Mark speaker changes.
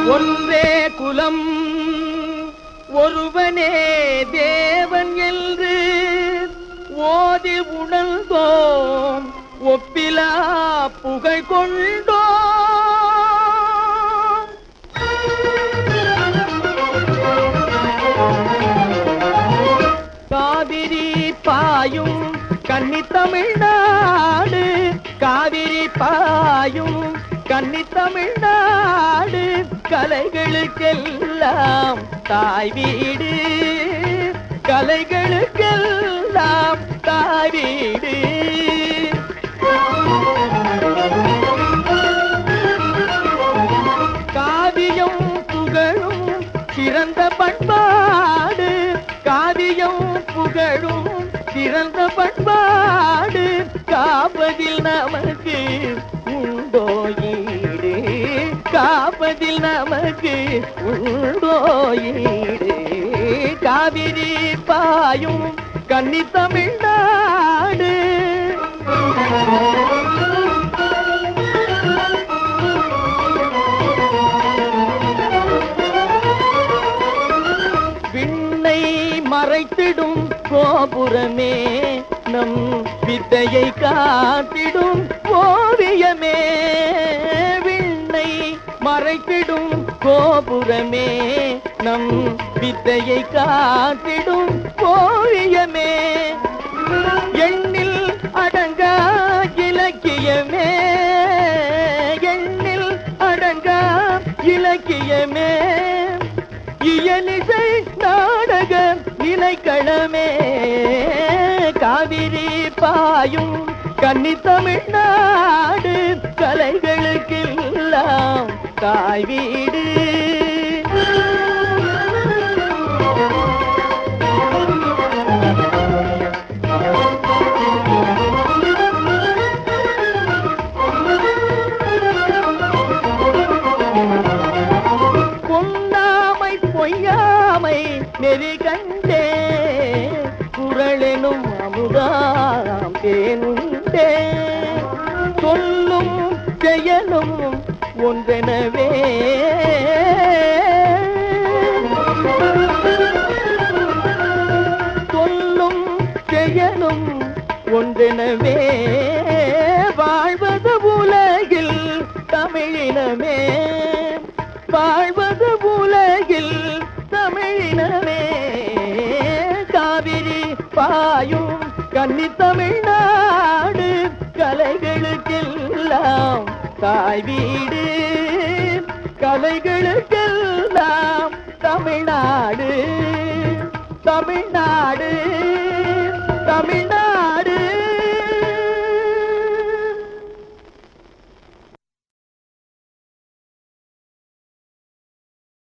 Speaker 1: ஒன்றே குலம் ஒருவனே தேவன் என்று ஓதி உணர்ந்தோம் ஒப்பிலா புகழ் கொண்டோம் காவிரி பாயும் கன்னி தமிழ்நாடு காவிரி பாயும் கன்னி தமிழ்நாடு கலைகளுக்கெல்லாம் தாய் வீடு கலைகளுக்கெல்லாம் தாய் வீடு காவியம் புகழும் சிறந்த பண்பாடு காவியம் புகழும் சிறந்த பண்பாடு காப்பதில் நமக்கு உண்டோ ஈடு காப்பதில் நமக்கு உண்டோ ஈடு காவிரி பாயும் கன்னி தமிழ்நாடு விண்ணை மறைத்திடும் கோபுரமே நம் வித்தையை காத்திடும் ஓவியமே விண்ணை மறைத்திடும் கோபுரமே நம் வித்தையை காத்திடும் ஓவியமே எண்ணில் அடங்கா இலக்கியமே எண்ணில் அடங்கா இலக்கியமே இயலிசை நாடக நிலைக்களமே காவிரி பாயும் கன்னி தமிழ்நாடு கலைகளுக்கெல்லாம் தாய் வீடு பொன்னாமை பொய்யாமை நெறி கண்டே குரலெனும் அமுதாம் தேனுண்டே சொல்லும் செயலும் ஒன்றெனவே சொல்லும் செயலும் ஒன்றெனவே வாழ்வது உலகில் தமிழினமே வாழ்வது உலகில் தமிழினமே காவிரி பாயும் கன்னி தமிழ்நாடு கலைகளுக்கெல்லாம் தாய் வீடு கலைகளுக்கெல்லாம் தமிழ்நாடு தமிழ்நாடு